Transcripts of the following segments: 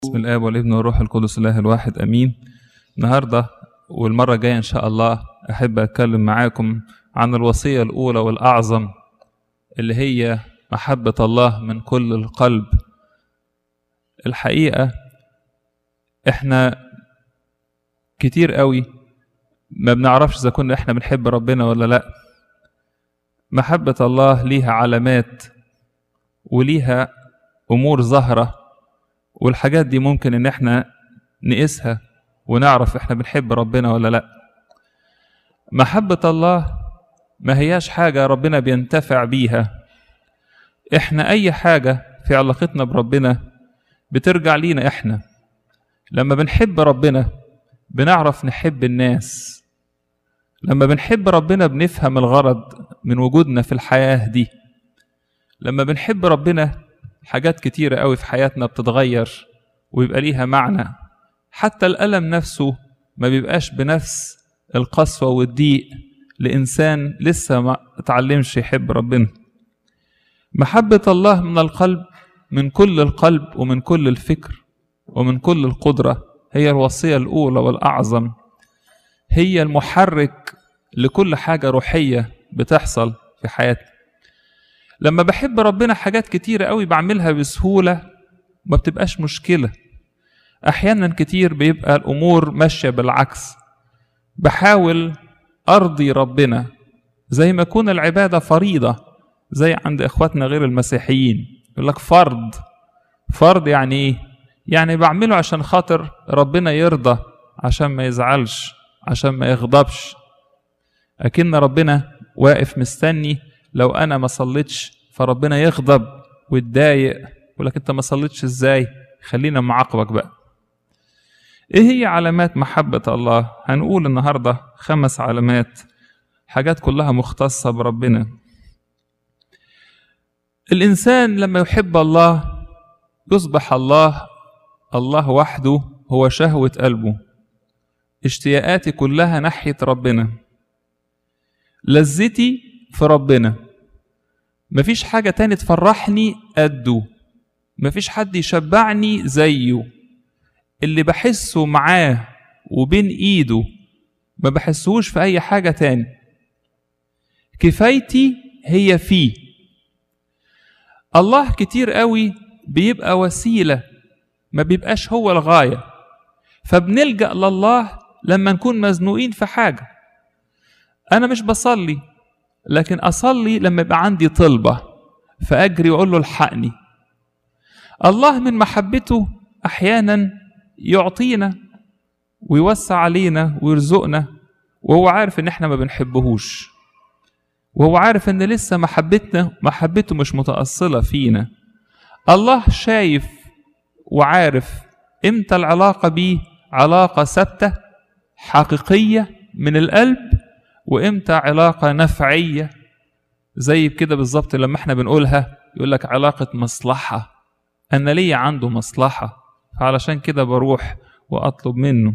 بسم الآب والابن والروح القدس الله الواحد أمين النهاردة والمرة الجاية إن شاء الله أحب أتكلم معاكم عن الوصية الأولى والأعظم اللي هي محبة الله من كل القلب الحقيقة إحنا كتير قوي ما بنعرفش إذا كنا إحنا بنحب ربنا ولا لأ محبة الله ليها علامات وليها أمور ظاهرة والحاجات دي ممكن إن إحنا نقيسها ونعرف إحنا بنحب ربنا ولا لأ محبة الله ما هياش حاجة ربنا بينتفع بيها إحنا أي حاجة في علاقتنا بربنا بترجع لينا إحنا لما بنحب ربنا بنعرف نحب الناس لما بنحب ربنا بنفهم الغرض من وجودنا في الحياة دي لما بنحب ربنا حاجات كتيرة قوي في حياتنا بتتغير ويبقى ليها معنى حتى الألم نفسه ما بيبقاش بنفس القسوة والضيق لإنسان لسه ما اتعلمش يحب ربنا محبة الله من القلب من كل القلب ومن كل الفكر ومن كل القدرة هي الوصية الأولى والأعظم هي المحرك لكل حاجة روحية بتحصل في حياتنا لما بحب ربنا حاجات كتيرة قوي بعملها بسهولة ما بتبقاش مشكلة أحيانا كتير بيبقى الأمور ماشية بالعكس بحاول أرضي ربنا زي ما يكون العبادة فريضة زي عند إخواتنا غير المسيحيين يقول لك فرض فرض يعني إيه؟ يعني بعمله عشان خاطر ربنا يرضى عشان ما يزعلش عشان ما يغضبش أكن ربنا واقف مستني لو أنا ما صليتش فربنا يغضب ويتضايق يقول لك أنت ما صليتش إزاي خلينا معاقبك بقى إيه هي علامات محبة الله هنقول النهاردة خمس علامات حاجات كلها مختصة بربنا الإنسان لما يحب الله يصبح الله الله وحده هو شهوة قلبه اشتياقاتي كلها ناحية ربنا لذتي في ربنا مفيش حاجة تاني تفرحني قده مفيش حد يشبعني زيه اللي بحسه معاه وبين ايده ما بحسهوش في اي حاجة تاني كفايتي هي فيه الله كتير قوي بيبقى وسيلة ما بيبقاش هو الغاية فبنلجأ لله لما نكون مزنوقين في حاجة أنا مش بصلي لكن أصلي لما يبقى عندي طلبة فأجري وأقول له الحقني الله من محبته أحيانا يعطينا ويوسع علينا ويرزقنا وهو عارف إن إحنا ما بنحبهوش وهو عارف إن لسه محبتنا محبته مش متأصلة فينا الله شايف وعارف إمتى العلاقة بيه علاقة ثابتة حقيقية من القلب وامتى علاقة نفعية زي كده بالظبط لما احنا بنقولها يقول لك علاقة مصلحة أنا ليا عنده مصلحة فعلشان كده بروح وأطلب منه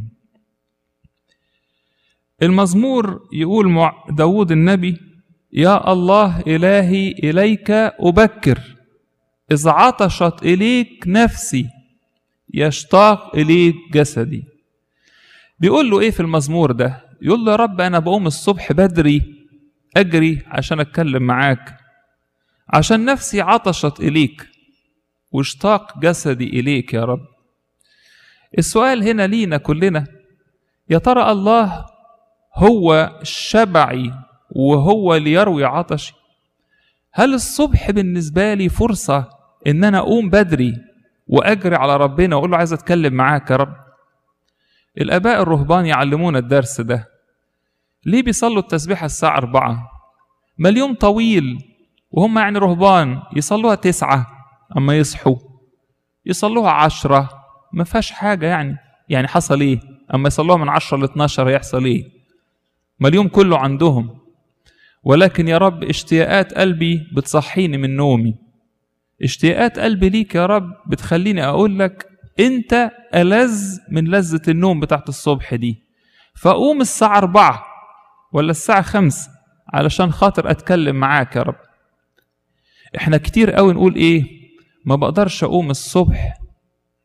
المزمور يقول مع داود النبي يا الله إلهي إليك أبكر إذ عطشت إليك نفسي يشتاق إليك جسدي بيقول له إيه في المزمور ده يقول له يا رب أنا بقوم الصبح بدري أجري عشان أتكلم معاك عشان نفسي عطشت إليك واشتاق جسدي إليك يا رب السؤال هنا لينا كلنا يا ترى الله هو شبعي وهو اللي يروي عطشي هل الصبح بالنسبة لي فرصة إن أنا أقوم بدري وأجري على ربنا وأقول له عايز أتكلم معاك يا رب الآباء الرهبان يعلمونا الدرس ده ليه بيصلوا التسبيحة الساعة أربعة ما اليوم طويل وهم يعني رهبان يصلوها تسعة أما يصحوا يصلوها عشرة ما فيهاش حاجة يعني يعني حصل إيه أما يصلوها من عشرة ل 12 هيحصل إيه ما اليوم كله عندهم ولكن يا رب اشتياقات قلبي بتصحيني من نومي اشتياقات قلبي ليك يا رب بتخليني أقول لك انت ألذ من لذة النوم بتاعت الصبح دي فأقوم الساعة أربعة ولا الساعة خمسة علشان خاطر أتكلم معاك يا رب احنا كتير قوي نقول ايه ما بقدرش أقوم الصبح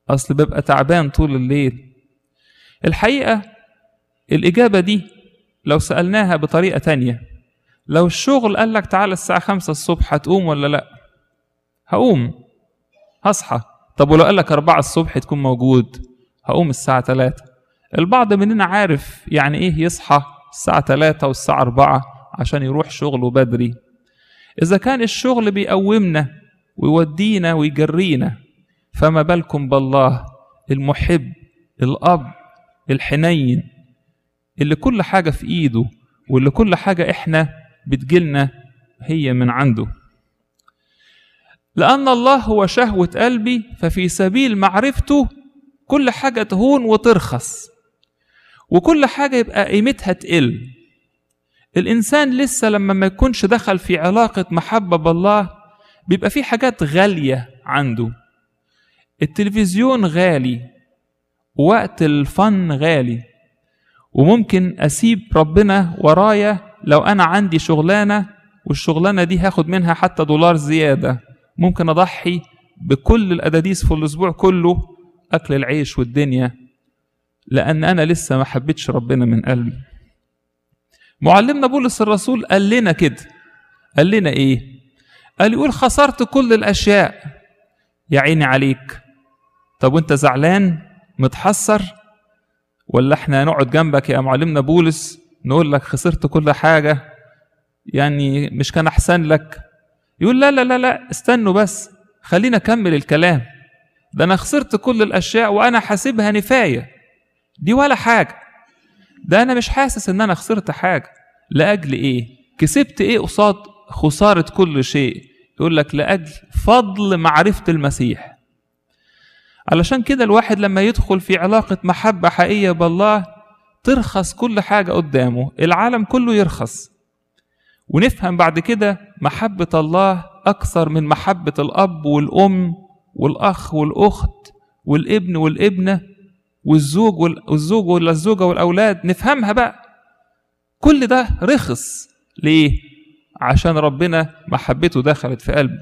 اصل ببقى تعبان طول الليل الحقيقه الاجابه دي لو سالناها بطريقه تانية لو الشغل قال لك تعالى الساعه خمسة الصبح هتقوم ولا لا هقوم هصحى طب ولو قال لك أربعة الصبح تكون موجود هقوم الساعة تلاتة البعض مننا عارف يعني إيه يصحى الساعة تلاتة والساعة أربعة عشان يروح شغله بدري إذا كان الشغل بيقومنا ويودينا ويجرينا فما بالكم بالله المحب الأب الحنين اللي كل حاجة في إيده واللي كل حاجة إحنا بتجيلنا هي من عنده لأن الله هو شهوة قلبي ففي سبيل معرفته كل حاجة تهون وترخص وكل حاجة يبقى قيمتها تقل الإنسان لسه لما ما يكونش دخل في علاقة محبة بالله بيبقى في حاجات غالية عنده التلفزيون غالي وقت الفن غالي وممكن أسيب ربنا ورايا لو أنا عندي شغلانة والشغلانة دي هاخد منها حتى دولار زيادة ممكن أضحي بكل الأداديس في الأسبوع كله أكل العيش والدنيا لأن أنا لسه ما حبيتش ربنا من قلبي معلمنا بولس الرسول قال لنا كده قال لنا إيه قال يقول خسرت كل الأشياء يا عيني عليك طب وانت زعلان متحسر ولا احنا نقعد جنبك يا معلمنا بولس نقول لك خسرت كل حاجة يعني مش كان أحسن لك يقول لا لا لا لا استنوا بس خلينا أكمل الكلام ده أنا خسرت كل الأشياء وأنا حاسبها نفاية دي ولا حاجة ده أنا مش حاسس إن أنا خسرت حاجة لأجل إيه؟ كسبت إيه قصاد خسارة كل شيء؟ يقول لك لأجل فضل معرفة المسيح علشان كده الواحد لما يدخل في علاقة محبة حقيقية بالله ترخص كل حاجة قدامه العالم كله يرخص ونفهم بعد كده محبة الله أكثر من محبة الأب والأم والأخ والأخت والابن والابنة والزوج والزوج ولا الزوجة والأولاد نفهمها بقى كل ده رخص ليه؟ عشان ربنا محبته دخلت في قلبه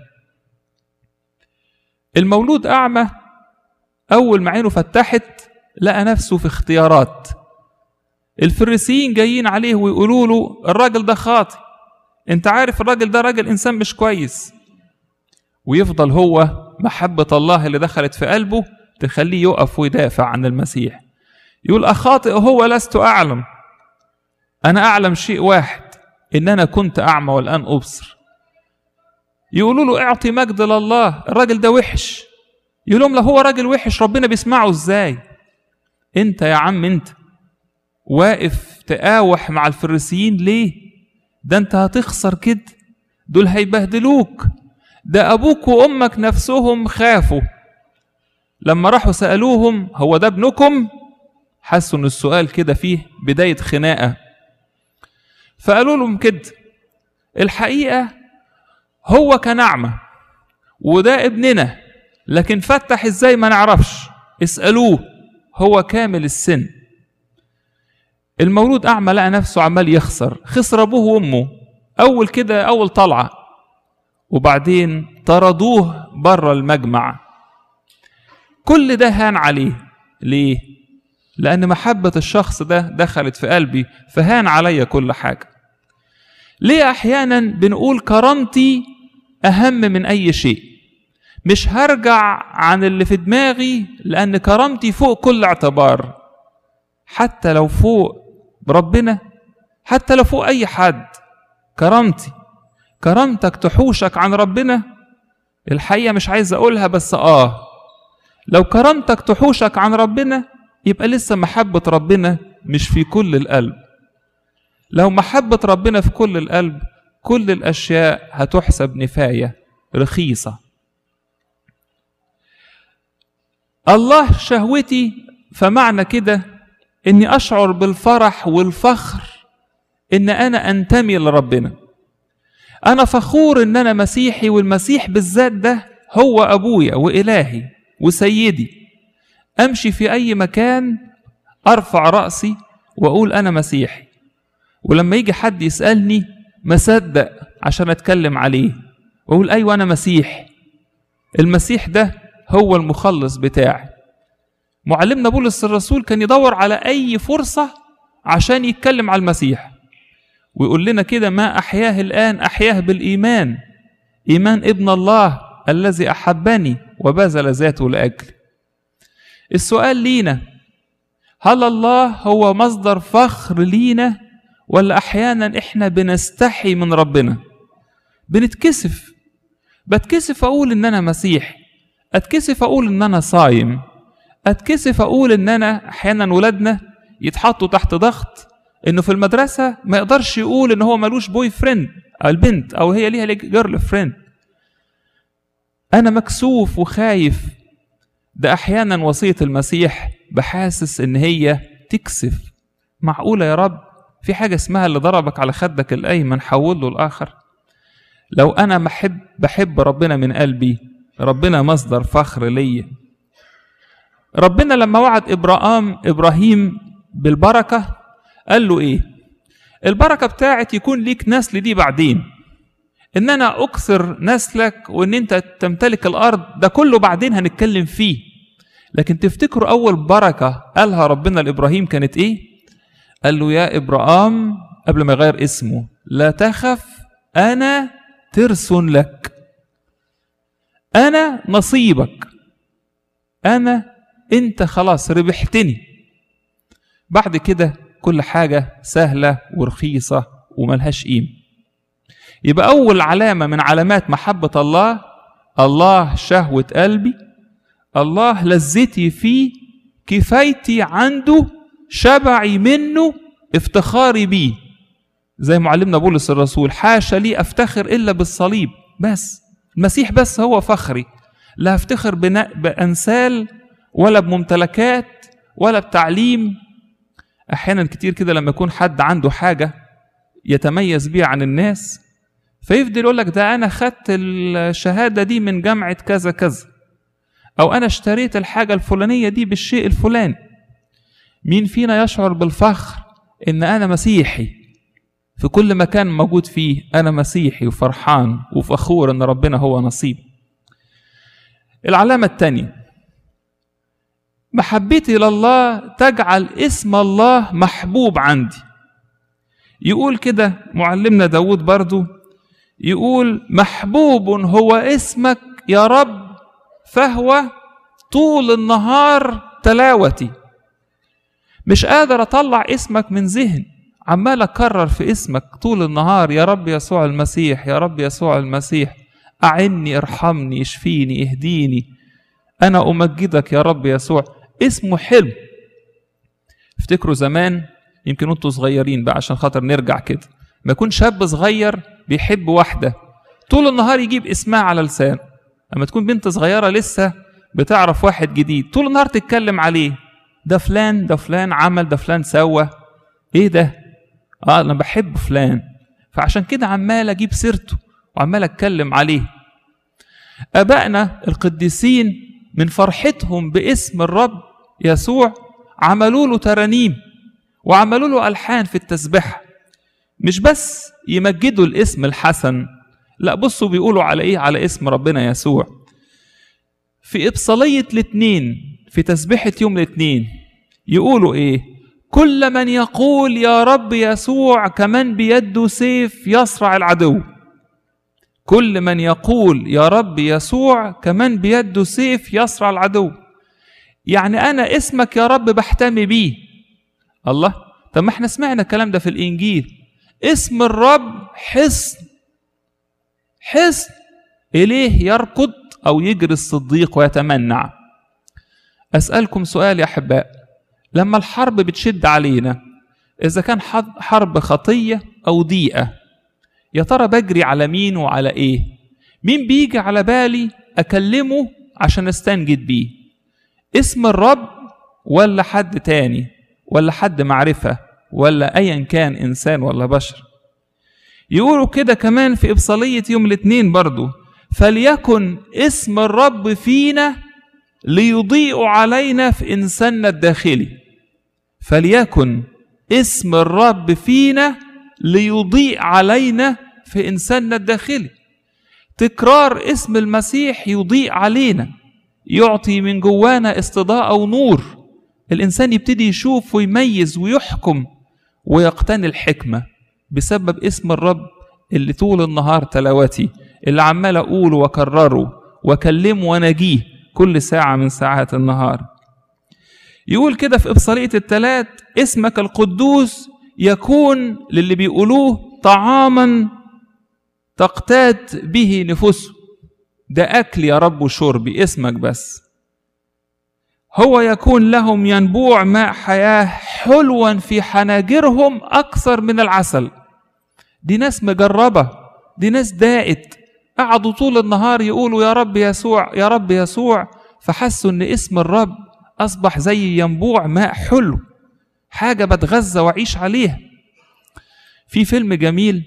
المولود أعمى أول ما عينه فتحت لقى نفسه في اختيارات الفريسيين جايين عليه ويقولوا له الراجل ده خاطئ انت عارف الراجل ده راجل انسان مش كويس ويفضل هو محبة الله اللي دخلت في قلبه تخليه يقف ويدافع عن المسيح يقول أخاطئ هو لست أعلم أنا أعلم شيء واحد إن أنا كنت أعمى والآن أبصر يقولوا له اعطي مجد لله الراجل ده وحش يقول لهم لو هو راجل وحش ربنا بيسمعه ازاي انت يا عم انت واقف تقاوح مع الفريسيين ليه ده انت هتخسر كده دول هيبهدلوك ده ابوك وامك نفسهم خافوا لما راحوا سالوهم هو ده ابنكم حسوا ان السؤال كده فيه بدايه خناقه فقالوا لهم كده الحقيقه هو كان اعمى وده ابننا لكن فتح ازاي ما نعرفش اسالوه هو كامل السن المولود اعمى لقى نفسه عمال يخسر خسر ابوه وامه اول كده اول طلعه وبعدين طردوه بره المجمع كل ده هان عليه ليه لان محبه الشخص ده دخلت في قلبي فهان عليا كل حاجه ليه احيانا بنقول كرامتي اهم من اي شيء مش هرجع عن اللي في دماغي لان كرامتي فوق كل اعتبار حتى لو فوق ربنا حتى لو فوق اي حد كرامتي كرامتك تحوشك عن ربنا الحقيقه مش عايز اقولها بس اه لو كرامتك تحوشك عن ربنا يبقى لسه محبه ربنا مش في كل القلب لو محبه ربنا في كل القلب كل الاشياء هتحسب نفايه رخيصه الله شهوتي فمعنى كده اني اشعر بالفرح والفخر ان انا انتمي لربنا انا فخور ان انا مسيحي والمسيح بالذات ده هو ابويا والهي وسيدي امشي في اي مكان ارفع راسي واقول انا مسيحي ولما يجي حد يسالني ما صدق عشان اتكلم عليه واقول ايوه انا مسيح المسيح ده هو المخلص بتاعي معلمنا بولس الرسول كان يدور على أي فرصة عشان يتكلم على المسيح ويقول لنا كده ما أحياه الآن أحياه بالإيمان إيمان ابن الله الذي أحبني وبذل ذاته لأجلي السؤال لينا هل الله هو مصدر فخر لينا ولا أحيانا إحنا بنستحي من ربنا بنتكسف بتكسف أقول إن أنا مسيحي أتكسف أقول إن أنا صايم أتكسف أقول إن أنا أحيانا ولادنا يتحطوا تحت ضغط إنه في المدرسة ما يقدرش يقول إن هو ملوش بوي فريند أو البنت أو هي ليها جيرل فريند أنا مكسوف وخايف ده أحيانا وصية المسيح بحاسس إن هي تكسف معقولة يا رب في حاجة اسمها اللي ضربك على خدك الأيمن حول له الآخر لو أنا بحب بحب ربنا من قلبي ربنا مصدر فخر ليا ربنا لما وعد إبراهام إبراهيم بالبركة قال له إيه البركة بتاعت يكون ليك نسل دي بعدين ان انا اكثر نسلك وان انت تمتلك الارض ده كله بعدين هنتكلم فيه لكن تفتكروا اول بركه قالها ربنا لابراهيم كانت ايه قال له يا ابراهام قبل ما يغير اسمه لا تخف انا ترس لك انا نصيبك انا انت خلاص ربحتني بعد كده كل حاجه سهله ورخيصه وملهاش قيمه يبقى أول علامة من علامات محبة الله الله شهوة قلبي الله لذتي فيه كفايتي عنده شبعي منه افتخاري بيه زي معلمنا بولس الرسول حاشا لي افتخر الا بالصليب بس المسيح بس هو فخري لا افتخر بنا- بانسال ولا بممتلكات ولا بتعليم احيانا كتير كده لما يكون حد عنده حاجه يتميز بيها عن الناس فيفضل يقول لك ده انا خدت الشهاده دي من جامعه كذا كذا او انا اشتريت الحاجه الفلانيه دي بالشيء الفلاني مين فينا يشعر بالفخر ان انا مسيحي في كل مكان موجود فيه انا مسيحي وفرحان وفخور ان ربنا هو نصيب العلامه الثانيه محبتي لله تجعل اسم الله محبوب عندي يقول كده معلمنا داود برضو يقول محبوب هو اسمك يا رب فهو طول النهار تلاوتي مش قادر اطلع اسمك من ذهن عمال اكرر في اسمك طول النهار يا رب يسوع المسيح يا رب يسوع المسيح اعني ارحمني اشفيني اهديني انا امجدك يا رب يسوع اسمه حلو افتكروا زمان يمكن انتوا صغيرين بقى عشان خاطر نرجع كده ما يكون شاب صغير بيحب واحدة طول النهار يجيب اسمها على لسانه اما تكون بنت صغيرة لسه بتعرف واحد جديد طول النهار تتكلم عليه ده فلان ده فلان عمل ده فلان سوى ايه ده اه انا بحب فلان فعشان كده عمال اجيب سيرته وعمال اتكلم عليه ابائنا القديسين من فرحتهم باسم الرب يسوع عملوا له ترانيم وعملوا له الحان في التسبيحه مش بس يمجدوا الاسم الحسن لا بصوا بيقولوا على ايه على اسم ربنا يسوع في ابصاليه الاثنين في تسبيحه يوم الاثنين يقولوا ايه كل من يقول يا رب يسوع كمن بيده سيف يصرع العدو كل من يقول يا رب يسوع كمن بيده سيف يصرع العدو يعني انا اسمك يا رب بحتمي بيه الله طب ما احنا سمعنا الكلام ده في الانجيل اسم الرب حصن حصن اليه يركض او يجري الصديق ويتمنع اسالكم سؤال يا احباء لما الحرب بتشد علينا اذا كان حرب خطيه او ضيقه يا ترى بجري على مين وعلى ايه مين بيجي على بالي اكلمه عشان استنجد بيه اسم الرب ولا حد تاني ولا حد معرفه ولا ايا كان انسان ولا بشر يقولوا كده كمان في ابصاليه يوم الاثنين برضو فليكن اسم الرب فينا ليضيء علينا في انساننا الداخلي فليكن اسم الرب فينا ليضيء علينا في انساننا الداخلي تكرار اسم المسيح يضيء علينا يعطي من جوانا استضاءه ونور الإنسان يبتدي يشوف ويميز ويحكم ويقتني الحكمة بسبب اسم الرب اللي طول النهار تلاوتي اللي عمال أقوله وأكرره وأكلمه وأناجيه كل ساعة من ساعات النهار يقول كده في إبصالية التلات اسمك القدوس يكون للي بيقولوه طعاما تقتات به نفوسه ده أكل يا رب وشرب اسمك بس هو يكون لهم ينبوع ماء حياة حلوا في حناجرهم أكثر من العسل دي ناس مجربة دي ناس دائت قعدوا طول النهار يقولوا يا رب يسوع يا رب يسوع فحسوا ان اسم الرب اصبح زي ينبوع ماء حلو حاجه بتغذى واعيش عليها في فيلم جميل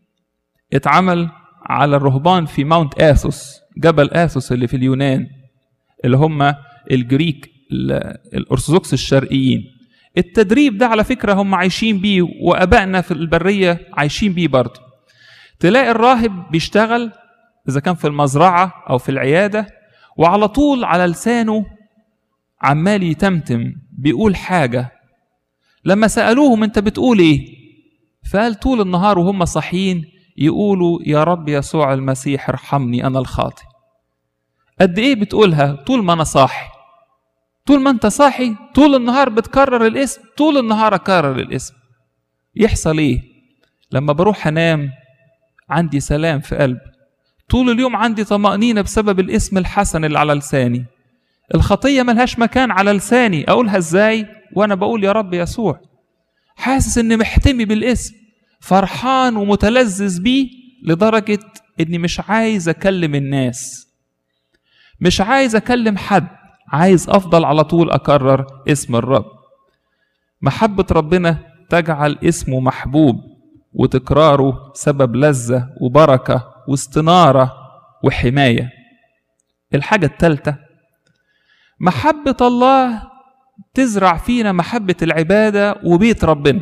اتعمل على الرهبان في ماونت اثوس جبل اثوس اللي في اليونان اللي هم الجريك الارثوذكس الشرقيين التدريب ده على فكره هم عايشين بيه وابائنا في البريه عايشين بيه برضه تلاقي الراهب بيشتغل اذا كان في المزرعه او في العياده وعلى طول على لسانه عمال يتمتم بيقول حاجه لما سالوهم انت بتقول ايه فقال طول النهار وهم صاحيين يقولوا يا رب يسوع المسيح ارحمني انا الخاطئ قد ايه بتقولها طول ما انا صاحي طول ما انت صاحي طول النهار بتكرر الاسم طول النهار اكرر الاسم يحصل ايه لما بروح انام عندي سلام في قلبي طول اليوم عندي طمأنينة بسبب الاسم الحسن اللي على لساني الخطية ملهاش مكان على لساني أقولها إزاي وأنا بقول يا رب يسوع حاسس إني محتمي بالاسم فرحان ومتلذذ بيه لدرجة إني مش عايز أكلم الناس مش عايز أكلم حد عايز أفضل على طول أكرر اسم الرب محبة ربنا تجعل اسمه محبوب وتكراره سبب لذة وبركة واستنارة وحماية الحاجة الثالثة محبة الله تزرع فينا محبة العبادة وبيت ربنا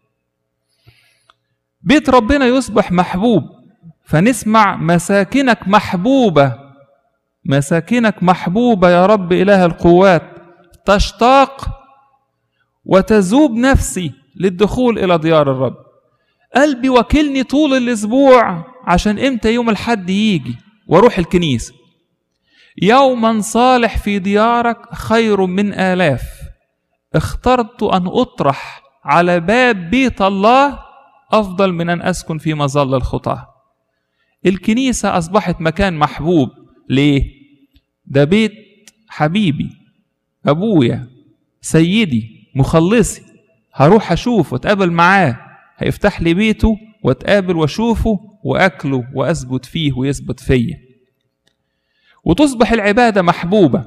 بيت ربنا يصبح محبوب فنسمع مساكنك محبوبة مساكنك محبوبة يا رب إله القوات تشتاق وتذوب نفسي للدخول إلى ديار الرب قلبي وكلني طول الأسبوع عشان إمتى يوم الحد يجي وأروح الكنيسة يوما صالح في ديارك خير من آلاف اخترت أن أطرح على باب بيت الله أفضل من أن أسكن في مظل الخطاة الكنيسة أصبحت مكان محبوب ليه؟ ده بيت حبيبي أبويا سيدي مخلصي هروح أشوف وأتقابل معاه هيفتح لي بيته وأتقابل وأشوفه وأكله وأثبت فيه ويثبت فيا وتصبح العبادة محبوبة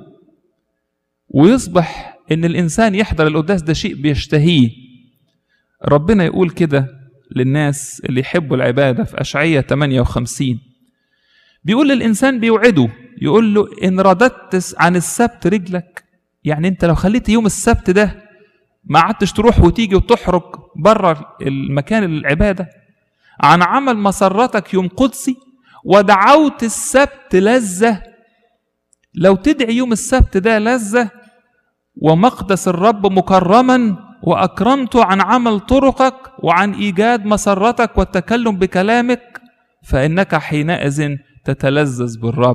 ويصبح إن الإنسان يحضر القداس ده شيء بيشتهيه ربنا يقول كده للناس اللي يحبوا العبادة في أشعية 58 بيقول للإنسان بيوعده يقول له إن رددت عن السبت رجلك يعني أنت لو خليت يوم السبت ده ما قعدتش تروح وتيجي وتحرك بره المكان العبادة عن عمل مسرتك يوم قدسي ودعوت السبت لذة لو تدعي يوم السبت ده لذة ومقدس الرب مكرما وأكرمته عن عمل طرقك وعن إيجاد مسرتك والتكلم بكلامك فإنك حينئذ تتلذذ بالرب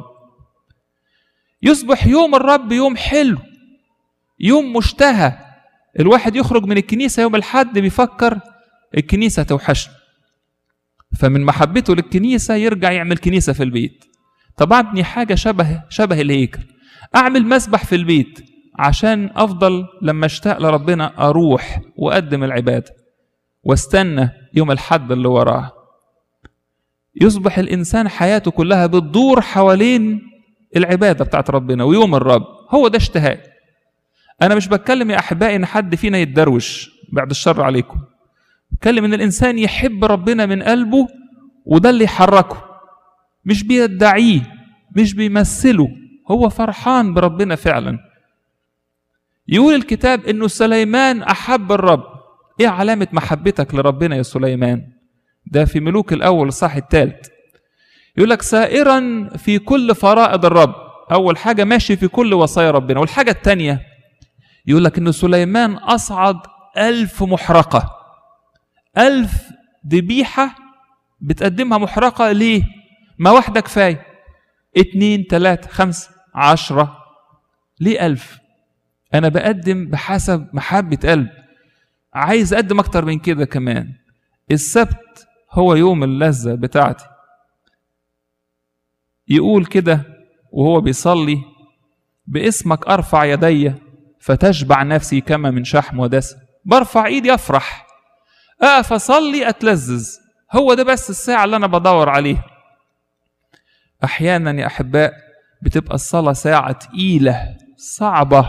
يصبح يوم الرب يوم حلو يوم مشتهى الواحد يخرج من الكنيسة يوم الحد بيفكر الكنيسة توحشني فمن محبته للكنيسة يرجع يعمل كنيسة في البيت طب أبني حاجة شبه شبه الهيكل أعمل مسبح في البيت عشان أفضل لما اشتاق لربنا أروح وأقدم العبادة واستنى يوم الحد اللي وراه يصبح الإنسان حياته كلها بتدور حوالين العبادة بتاعت ربنا ويوم الرب هو ده اشتهاء أنا مش بتكلم يا أحبائي إن حد فينا يتدروش بعد الشر عليكم بتكلم إن الإنسان يحب ربنا من قلبه وده اللي يحركه مش بيدعيه مش بيمثله هو فرحان بربنا فعلا يقول الكتاب انه سليمان احب الرب ايه علامة محبتك لربنا يا سليمان ده في ملوك الاول الصح الثالث يقول لك سائرا في كل فرائض الرب اول حاجة ماشي في كل وصايا ربنا والحاجة الثانية يقول لك إن سليمان أصعد ألف محرقة ألف ذبيحة بتقدمها محرقة ليه؟ ما واحدة كفاية اتنين تلاتة خمسة عشرة ليه ألف؟ أنا بقدم بحسب محبة قلب عايز أقدم أكتر من كده كمان السبت هو يوم اللذة بتاعتي يقول كده وهو بيصلي باسمك أرفع يدي فتشبع نفسي كما من شحم ودسم برفع ايدي افرح اقف اصلي اتلذذ هو ده بس الساعة اللي انا بدور عليها احيانا يا احباء بتبقى الصلاة ساعة تقيلة صعبة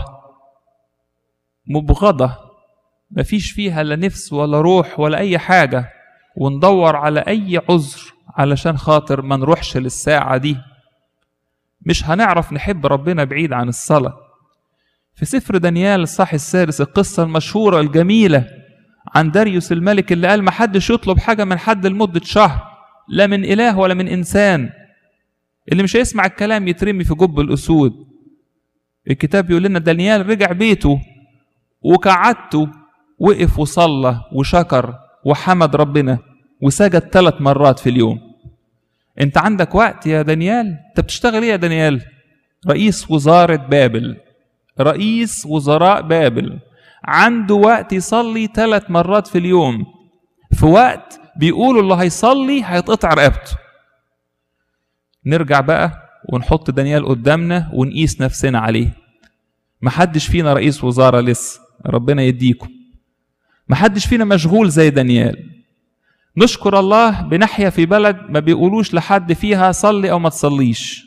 مبغضة مفيش فيها لا نفس ولا روح ولا اي حاجة وندور على اي عذر علشان خاطر ما نروحش للساعة دي مش هنعرف نحب ربنا بعيد عن الصلاه في سفر دانيال الصح السادس القصة المشهورة الجميلة عن داريوس الملك اللي قال محدش يطلب حاجة من حد لمدة شهر لا من إله ولا من إنسان اللي مش هيسمع الكلام يترمي في جب الأسود الكتاب بيقول لنا دانيال رجع بيته وكعدته وقف وصلى وشكر وحمد ربنا وسجد ثلاث مرات في اليوم انت عندك وقت يا دانيال انت بتشتغل ايه يا دانيال رئيس وزارة بابل رئيس وزراء بابل عنده وقت يصلي ثلاث مرات في اليوم في وقت بيقولوا اللي هيصلي هيتقطع رقبته نرجع بقى ونحط دانيال قدامنا ونقيس نفسنا عليه محدش فينا رئيس وزارة لسه ربنا يديكم محدش فينا مشغول زي دانيال نشكر الله بنحيا في بلد ما بيقولوش لحد فيها صلي او ما تصليش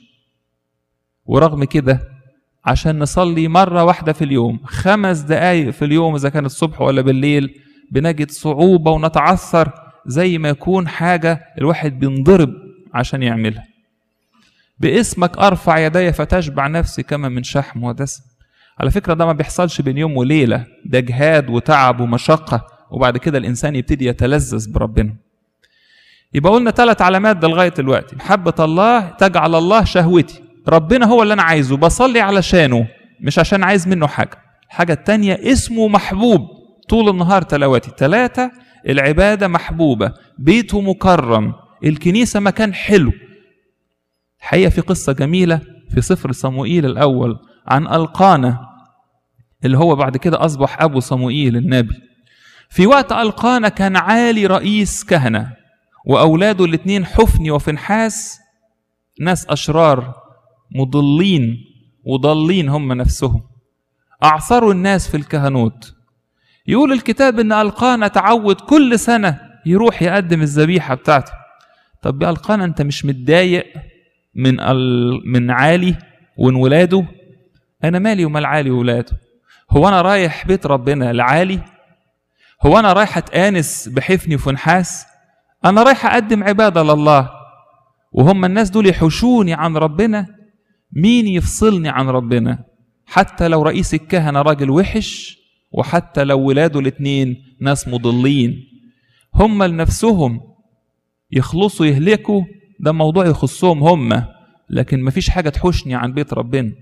ورغم كده عشان نصلي مرة واحدة في اليوم خمس دقايق في اليوم إذا كان الصبح ولا بالليل بنجد صعوبة ونتعثر زي ما يكون حاجة الواحد بينضرب عشان يعملها باسمك أرفع يدي فتشبع نفسي كما من شحم ودسم على فكرة ده ما بيحصلش بين يوم وليلة ده جهاد وتعب ومشقة وبعد كده الإنسان يبتدي يتلذذ بربنا يبقى قلنا ثلاث علامات ده لغاية دلوقتي محبة الله تجعل الله شهوتي ربنا هو اللي انا عايزه بصلي علشانه مش عشان عايز منه حاجه الحاجه التانية اسمه محبوب طول النهار تلاوتي ثلاثة العبادة محبوبة بيته مكرم الكنيسة مكان حلو الحقيقة في قصة جميلة في سفر صموئيل الأول عن ألقانة اللي هو بعد كده أصبح أبو صموئيل النبي في وقت ألقانة كان عالي رئيس كهنة وأولاده الاثنين حفني وفنحاس ناس أشرار مضلين وضالين هم نفسهم أعصروا الناس في الكهنوت يقول الكتاب إن ألقانا تعود كل سنة يروح يقدم الذبيحة بتاعته طب يا ألقانا أنت مش متضايق من ال... من عالي ومن ولاده أنا مالي ومال عالي وولاده هو أنا رايح بيت ربنا لعالي هو أنا رايح أتآنس بحفني وفنحاس أنا رايح أقدم عبادة لله وهم الناس دول يحوشوني عن ربنا مين يفصلني عن ربنا حتى لو رئيس الكهنة راجل وحش وحتى لو ولاده الاتنين ناس مضلين هم لنفسهم يخلصوا يهلكوا ده موضوع يخصهم هم لكن مفيش حاجة تحوشني عن بيت ربنا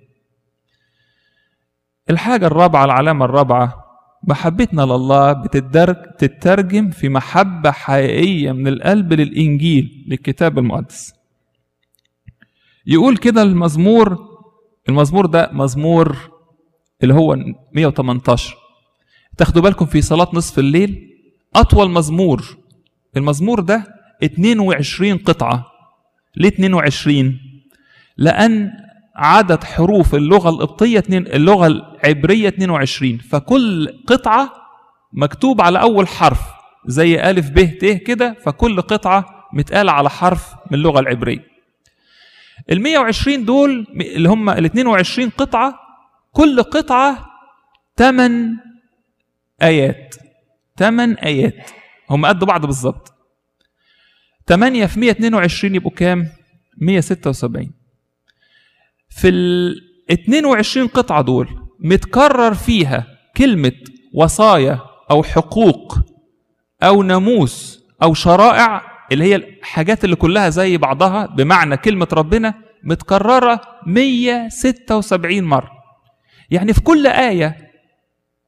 الحاجة الرابعة العلامة الرابعة محبتنا لله بتترجم في محبة حقيقية من القلب للإنجيل للكتاب المقدس يقول كده المزمور المزمور ده مزمور اللي هو 118 تاخدوا بالكم في صلاة نصف الليل أطول مزمور المزمور ده 22 قطعة ليه 22 لأن عدد حروف اللغة القبطية اللغة العبرية 22 فكل قطعة مكتوب على أول حرف زي ألف ب ت كده فكل قطعة متقال على حرف من اللغة العبرية ال 120 دول اللي هم ال 22 قطعة كل قطعة 8 آيات 8 آيات هم قد بعض بالظبط 8 في 122 يبقوا كام؟ 176 في ال 22 قطعة دول متكرر فيها كلمة وصايا أو حقوق أو ناموس أو شرائع اللي هي الحاجات اللي كلها زي بعضها بمعنى كلمة ربنا متكررة 176 مرة يعني في كل آية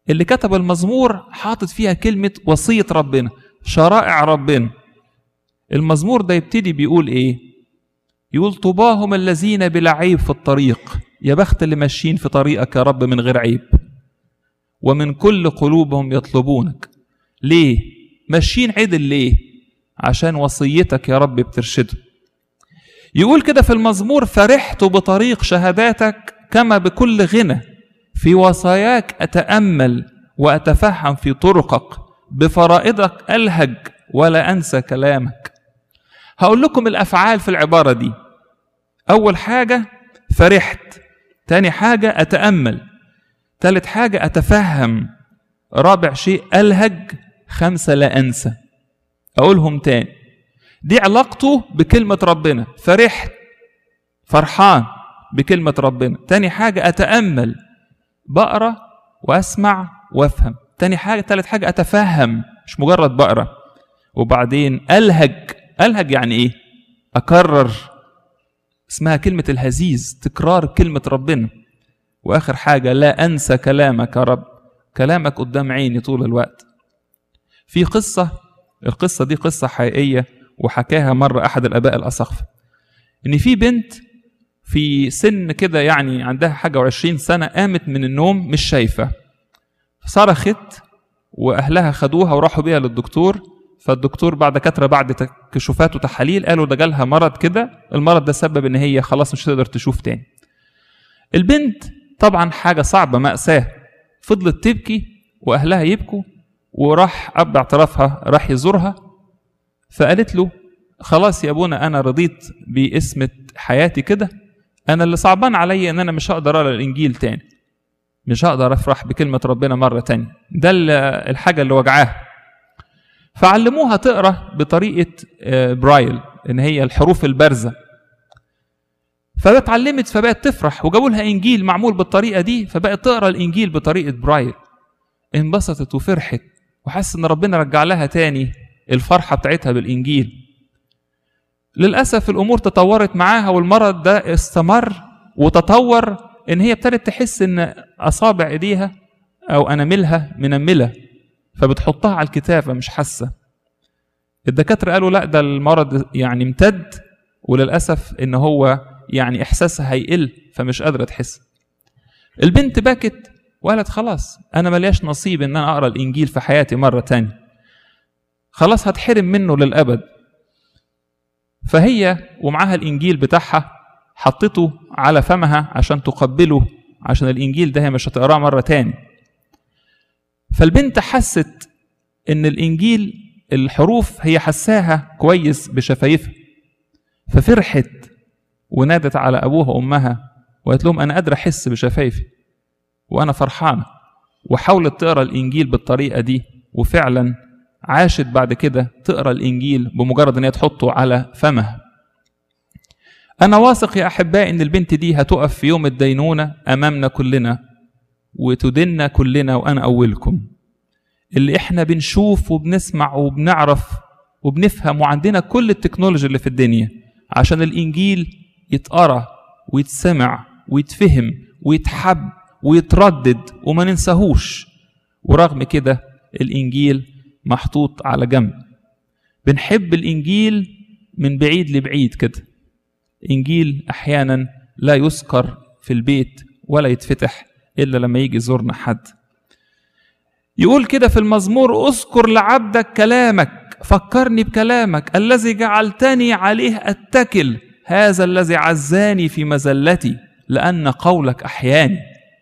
اللي كتب المزمور حاطط فيها كلمة وصية ربنا شرائع ربنا المزمور ده يبتدي بيقول ايه يقول طوباهم الذين بلا عيب في الطريق يا بخت اللي ماشيين في طريقك يا رب من غير عيب ومن كل قلوبهم يطلبونك ليه ماشيين عدل ليه عشان وصيتك يا رب بترشده يقول كده في المزمور فرحت بطريق شهاداتك كما بكل غنى في وصاياك اتامل واتفهم في طرقك بفرائضك الهج ولا انسى كلامك هقول لكم الافعال في العباره دي اول حاجه فرحت تاني حاجه اتامل تالت حاجه اتفهم رابع شيء الهج خمسه لا انسى اقولهم تاني دي علاقته بكلمه ربنا فرحت فرحان بكلمه ربنا تاني حاجه اتامل بقرا واسمع وافهم تاني حاجه تالت حاجه اتفهم مش مجرد بقرا وبعدين الهج الهج يعني ايه اكرر اسمها كلمه الهزيز تكرار كلمه ربنا واخر حاجه لا انسى كلامك يا رب كلامك قدام عيني طول الوقت في قصه القصه دي قصه حقيقيه وحكاها مره احد الاباء الاصخفه ان في بنت في سن كده يعني عندها حاجه وعشرين سنه قامت من النوم مش شايفه صرخت واهلها خدوها وراحوا بيها للدكتور فالدكتور بعد كتره بعد كشوفات وتحاليل قالوا ده جالها مرض كده المرض ده سبب ان هي خلاص مش هتقدر تشوف تاني البنت طبعا حاجه صعبه ماساه فضلت تبكي واهلها يبكوا وراح اب اعترافها راح يزورها فقالت له خلاص يا ابونا انا رضيت باسم حياتي كده انا اللي صعبان عليا ان انا مش هقدر اقرا الانجيل تاني مش هقدر افرح بكلمه ربنا مره تانية ده الحاجه اللي وجعاها فعلموها تقرا بطريقه برايل ان هي الحروف البارزه فاتعلمت فبقت تفرح وجابوا لها انجيل معمول بالطريقه دي فبقت تقرا الانجيل بطريقه برايل انبسطت وفرحت وحس ان ربنا رجع لها تاني الفرحه بتاعتها بالانجيل للاسف الامور تطورت معاها والمرض ده استمر وتطور ان هي ابتدت تحس ان اصابع ايديها او اناملها منمله فبتحطها على الكتافه مش حاسه الدكاتره قالوا لا ده المرض يعني امتد وللاسف ان هو يعني احساسها هيقل فمش قادره تحس البنت بكت وقالت خلاص انا ملياش نصيب ان انا اقرا الانجيل في حياتي مره تانية خلاص هتحرم منه للابد فهي ومعاها الانجيل بتاعها حطته على فمها عشان تقبله عشان الانجيل ده هي مش هتقراه مره تاني فالبنت حست ان الانجيل الحروف هي حساها كويس بشفايفها ففرحت ونادت على ابوها وامها وقالت لهم انا قادره احس بشفايفي وانا فرحانه وحاولت تقرا الانجيل بالطريقه دي وفعلا عاشت بعد كده تقرا الانجيل بمجرد ان هي تحطه على فمها انا واثق يا احبائي ان البنت دي هتقف في يوم الدينونه امامنا كلنا وتدنا كلنا وانا اولكم اللي احنا بنشوف وبنسمع وبنعرف وبنفهم وعندنا كل التكنولوجي اللي في الدنيا عشان الانجيل يتقرا ويتسمع ويتفهم ويتحب ويتردد وما ننساهوش ورغم كده الانجيل محطوط على جنب بنحب الانجيل من بعيد لبعيد كده انجيل احيانا لا يذكر في البيت ولا يتفتح الا لما يجي يزورنا حد يقول كده في المزمور اذكر لعبدك كلامك فكرني بكلامك الذي جعلتني عليه اتكل هذا الذي عزاني في مزلتي لان قولك احياني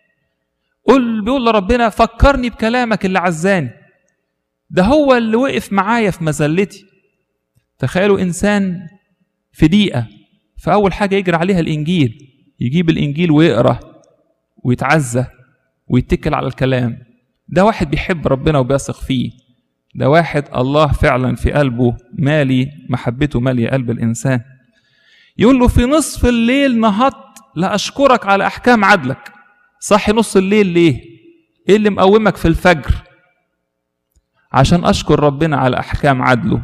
قل بيقول لربنا فكرني بكلامك اللي عزاني ده هو اللي وقف معايا في مزلتي تخيلوا انسان في دقيقه فاول حاجه يجري عليها الانجيل يجيب الانجيل ويقرا ويتعزى ويتكل على الكلام ده واحد بيحب ربنا وبيثق فيه ده واحد الله فعلا في قلبه مالي محبته مالية قلب الإنسان يقول له في نصف الليل نهضت لأشكرك على أحكام عدلك صحي نص الليل ليه ايه اللي مقومك في الفجر عشان أشكر ربنا على أحكام عدله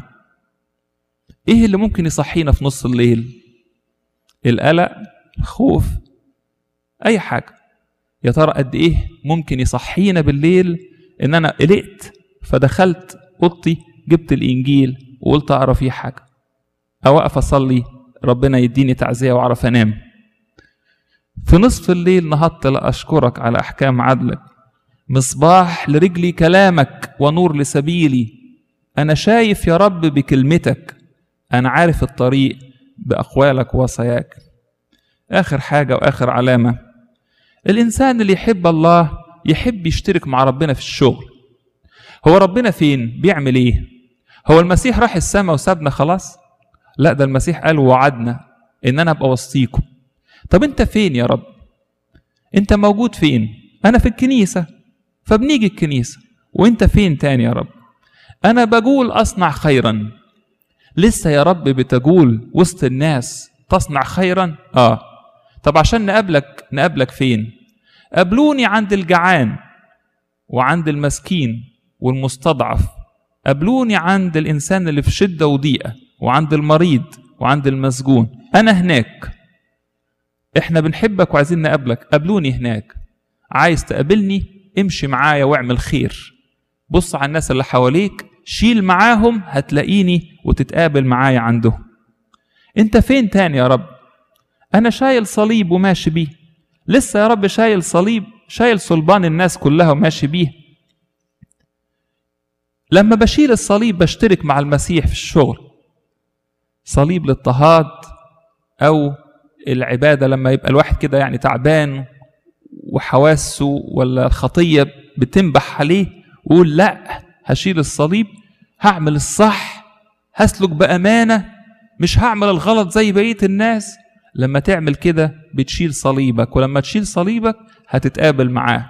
ايه اللي ممكن يصحينا في نص الليل القلق الخوف اي حاجه يا ترى قد ايه ممكن يصحينا بالليل ان انا قلقت فدخلت اوضتي جبت الانجيل وقلت اقرا فيه حاجه اوقف اصلي ربنا يديني تعزيه واعرف انام في نصف الليل نهضت لاشكرك على احكام عدلك مصباح لرجلي كلامك ونور لسبيلي انا شايف يا رب بكلمتك انا عارف الطريق باقوالك ووصاياك اخر حاجه واخر علامه الانسان اللي يحب الله يحب يشترك مع ربنا في الشغل هو ربنا فين بيعمل ايه هو المسيح راح السماء وسابنا خلاص لا ده المسيح قال وعدنا ان انا ابقى وسطيكم طب انت فين يا رب انت موجود فين انا في الكنيسه فبنيجي الكنيسه وانت فين تاني يا رب انا بقول اصنع خيرا لسه يا رب بتقول وسط الناس تصنع خيرا اه طب عشان نقابلك نقابلك فين قابلوني عند الجعان وعند المسكين والمستضعف قابلوني عند الانسان اللي في شده وضيقه وعند المريض وعند المسجون انا هناك احنا بنحبك وعايزين نقابلك قابلوني هناك عايز تقابلني امشي معايا واعمل خير بص على الناس اللي حواليك شيل معاهم هتلاقيني وتتقابل معايا عندهم انت فين تاني يا رب انا شايل صليب وماشي بيه لسه يا رب شايل صليب شايل صلبان الناس كلها وماشي بيه لما بشيل الصليب بشترك مع المسيح في الشغل صليب الاضطهاد او العباده لما يبقى الواحد كده يعني تعبان وحواسه ولا الخطيه بتنبح عليه ويقول لا هشيل الصليب هعمل الصح هسلك بامانه مش هعمل الغلط زي بقيه الناس لما تعمل كده بتشيل صليبك ولما تشيل صليبك هتتقابل معاه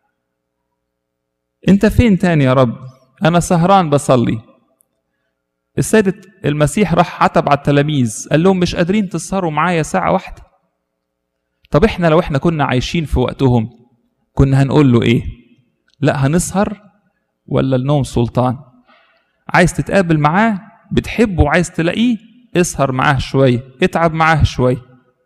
انت فين تاني يا رب انا سهران بصلي السيد المسيح راح عتب على التلاميذ قال لهم مش قادرين تسهروا معايا ساعة واحدة طب احنا لو احنا كنا عايشين في وقتهم كنا هنقول له ايه لا هنسهر ولا النوم سلطان عايز تتقابل معاه بتحبه وعايز تلاقيه اسهر معاه شوية اتعب معاه شوية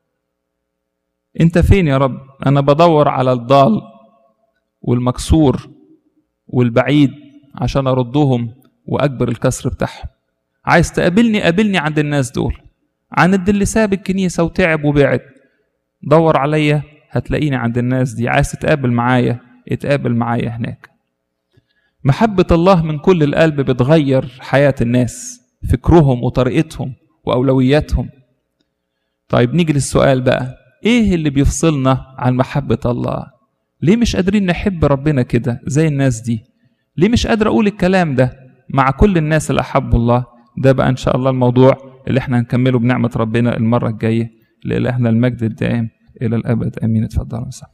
انت فين يا رب انا بدور على الضال والمكسور والبعيد عشان اردهم واجبر الكسر بتاعهم عايز تقابلني قابلني عند الناس دول عند اللي ساب الكنيسة وتعب وبعد دور عليا هتلاقيني عند الناس دي عايز تتقابل معايا اتقابل معايا هناك محبة الله من كل القلب بتغير حياة الناس فكرهم وطريقتهم وأولوياتهم طيب نيجي للسؤال بقى ايه اللي بيفصلنا عن محبة الله ليه مش قادرين نحب ربنا كده زي الناس دي ليه مش قادر اقول الكلام ده مع كل الناس اللي احبوا الله ده بقى ان شاء الله الموضوع اللي احنا هنكمله بنعمة ربنا المرة الجاية لإلهنا المجد الدائم إلى الأبد آمين اتفضلوا